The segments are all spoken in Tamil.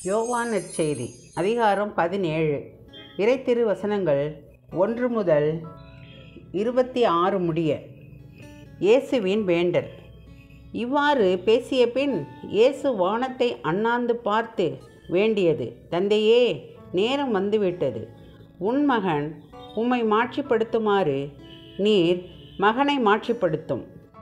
யோவான் நற்செய்தி அதிகாரம் பதினேழு இறைத்திரு வசனங்கள் ஒன்று முதல் இருபத்தி ஆறு முடிய இயேசுவின் வேண்டல் இவ்வாறு பேசிய பின் இயேசு வானத்தை அண்ணாந்து பார்த்து வேண்டியது தந்தையே நேரம் வந்துவிட்டது உன் மகன் உம்மை மாட்சிப்படுத்துமாறு நீர் மகனை மாட்சிப்படுத்தும்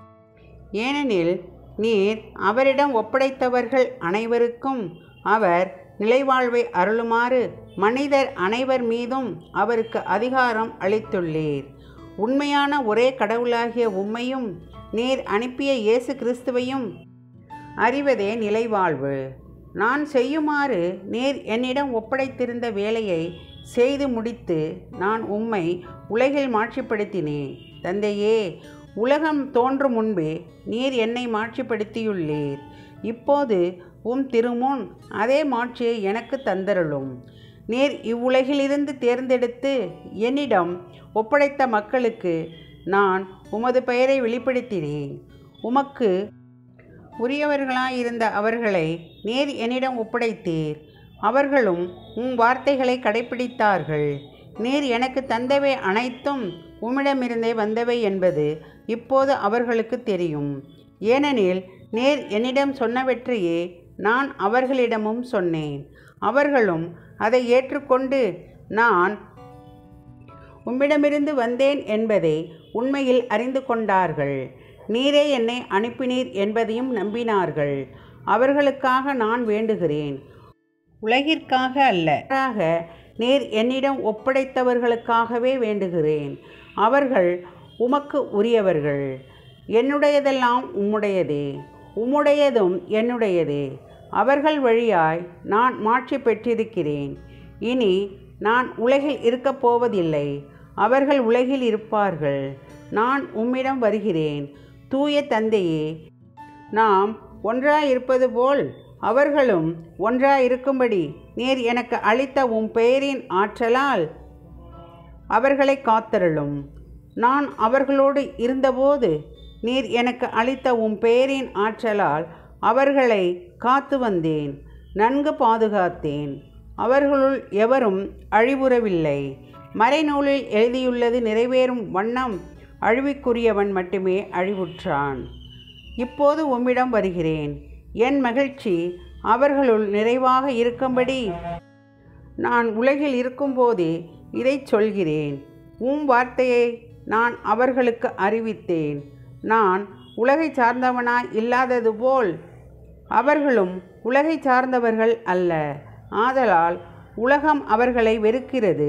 ஏனெனில் நீர் அவரிடம் ஒப்படைத்தவர்கள் அனைவருக்கும் அவர் நிலைவாழ்வை அருளுமாறு மனிதர் அனைவர் மீதும் அவருக்கு அதிகாரம் அளித்துள்ளீர் உண்மையான ஒரே கடவுளாகிய உம்மையும் நீர் அனுப்பிய இயேசு கிறிஸ்துவையும் அறிவதே நிலைவாழ்வு நான் செய்யுமாறு நீர் என்னிடம் ஒப்படைத்திருந்த வேலையை செய்து முடித்து நான் உம்மை உலகில் மாட்சிப்படுத்தினேன் தந்தையே உலகம் தோன்றும் முன்பே நீர் என்னை மாட்சிப்படுத்தியுள்ளீர் இப்போது உம் திருமுன் அதே மாட்சியை எனக்கு தந்தருளும் நீர் இவ்வுலகிலிருந்து தேர்ந்தெடுத்து என்னிடம் ஒப்படைத்த மக்களுக்கு நான் உமது பெயரை வெளிப்படுத்தினேன் உமக்கு உரியவர்களாயிருந்த அவர்களை நேர் என்னிடம் ஒப்படைத்தீர் அவர்களும் உம் வார்த்தைகளை கடைப்பிடித்தார்கள் நீர் எனக்கு தந்தவை அனைத்தும் உம்மிடமிருந்தே வந்தவை என்பது இப்போது அவர்களுக்கு தெரியும் ஏனெனில் நேர் என்னிடம் சொன்னவற்றையே நான் அவர்களிடமும் சொன்னேன் அவர்களும் அதை ஏற்றுக்கொண்டு நான் உம்மிடமிருந்து வந்தேன் என்பதை உண்மையில் அறிந்து கொண்டார்கள் நீரே என்னை அனுப்பினீர் என்பதையும் நம்பினார்கள் அவர்களுக்காக நான் வேண்டுகிறேன் உலகிற்காக அல்ல மாறாக நீர் என்னிடம் ஒப்படைத்தவர்களுக்காகவே வேண்டுகிறேன் அவர்கள் உமக்கு உரியவர்கள் என்னுடையதெல்லாம் உம்முடையதே உம்முடையதும் என்னுடையதே அவர்கள் வழியாய் நான் மாட்சி பெற்றிருக்கிறேன் இனி நான் உலகில் இருக்கப் போவதில்லை அவர்கள் உலகில் இருப்பார்கள் நான் உம்மிடம் வருகிறேன் தூய தந்தையே நாம் ஒன்றாயிருப்பது போல் அவர்களும் ஒன்றாயிருக்கும்படி நீர் எனக்கு அளித்த உம் பெயரின் ஆற்றலால் அவர்களை காத்தருளும் நான் அவர்களோடு இருந்தபோது நீர் எனக்கு அளித்த உம் பெயரின் ஆற்றலால் அவர்களை காத்து வந்தேன் நன்கு பாதுகாத்தேன் அவர்களுள் எவரும் அழிவுறவில்லை மறைநூலில் எழுதியுள்ளது நிறைவேறும் வண்ணம் அழிவுக்குரியவன் மட்டுமே அழிவுற்றான் இப்போது உம்மிடம் வருகிறேன் என் மகிழ்ச்சி அவர்களுள் நிறைவாக இருக்கும்படி நான் உலகில் இருக்கும்போதே இதைச் சொல்கிறேன் உம் வார்த்தையை நான் அவர்களுக்கு அறிவித்தேன் நான் உலகை சார்ந்தவனாய் இல்லாதது போல் அவர்களும் உலகை சார்ந்தவர்கள் அல்ல ஆதலால் உலகம் அவர்களை வெறுக்கிறது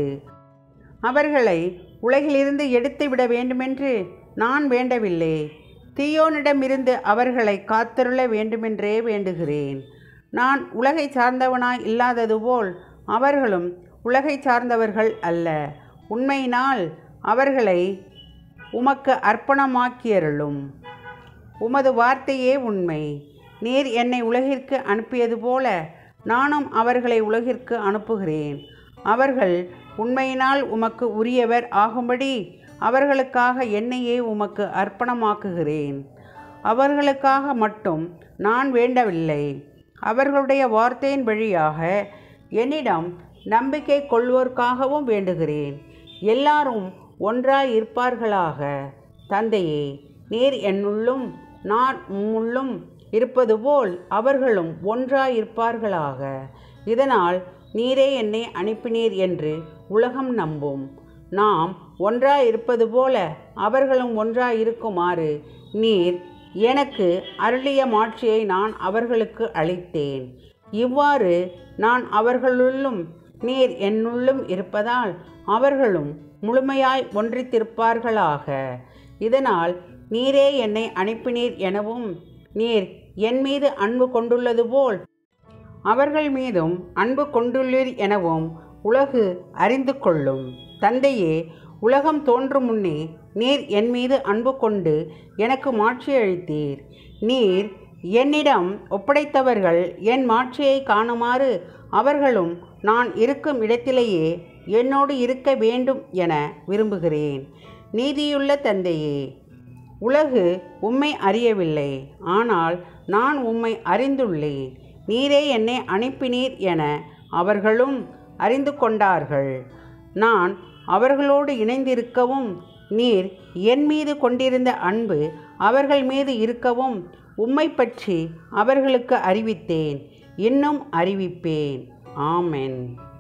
அவர்களை உலகிலிருந்து எடுத்துவிட வேண்டுமென்று நான் வேண்டவில்லை தீயோனிடமிருந்து அவர்களை காத்தருள வேண்டுமென்றே வேண்டுகிறேன் நான் உலகை சார்ந்தவனாய் இல்லாதது போல் அவர்களும் உலகை சார்ந்தவர்கள் அல்ல உண்மையினால் அவர்களை உமக்கு அர்ப்பணமாக்கியருளும் உமது வார்த்தையே உண்மை நீர் என்னை உலகிற்கு அனுப்பியது போல நானும் அவர்களை உலகிற்கு அனுப்புகிறேன் அவர்கள் உண்மையினால் உமக்கு உரியவர் ஆகும்படி அவர்களுக்காக என்னையே உமக்கு அர்ப்பணமாக்குகிறேன் அவர்களுக்காக மட்டும் நான் வேண்டவில்லை அவர்களுடைய வார்த்தையின் வழியாக என்னிடம் நம்பிக்கை கொள்வோர்க்காகவும் வேண்டுகிறேன் எல்லாரும் ஒன்றாய் இருப்பார்களாக தந்தையே நீர் என்னுள்ளும் நான் உம்முள்ளும் இருப்பது போல் அவர்களும் ஒன்றாய் இருப்பார்களாக இதனால் நீரே என்னை அனுப்பினீர் என்று உலகம் நம்பும் நாம் ஒன்றாய் இருப்பது போல அவர்களும் ஒன்றாய் இருக்குமாறு நீர் எனக்கு அருளிய மாட்சியை நான் அவர்களுக்கு அளித்தேன் இவ்வாறு நான் அவர்களுள்ளும் நீர் என்னுள்ளும் இருப்பதால் அவர்களும் முழுமையாய் ஒன்றித்திருப்பார்களாக இதனால் நீரே என்னை அனுப்பினீர் எனவும் நீர் என் மீது அன்பு கொண்டுள்ளது போல் அவர்கள் மீதும் அன்பு கொண்டுள்ளீர் எனவும் உலகு அறிந்து கொள்ளும் தந்தையே உலகம் தோன்றும் முன்னே நீர் என் மீது அன்பு கொண்டு எனக்கு மாட்சி அளித்தீர் நீர் என்னிடம் ஒப்படைத்தவர்கள் என் மாட்சியை காணுமாறு அவர்களும் நான் இருக்கும் இடத்திலேயே என்னோடு இருக்க வேண்டும் என விரும்புகிறேன் நீதியுள்ள தந்தையே உலகு உம்மை அறியவில்லை ஆனால் நான் உம்மை அறிந்துள்ளேன் நீரே என்னை அனுப்பினீர் என அவர்களும் அறிந்து கொண்டார்கள் நான் அவர்களோடு இணைந்திருக்கவும் நீர் என் மீது கொண்டிருந்த அன்பு அவர்கள் மீது இருக்கவும் உம்மை பற்றி அவர்களுக்கு அறிவித்தேன் இன்னும் அறிவிப்பேன் ஆமென்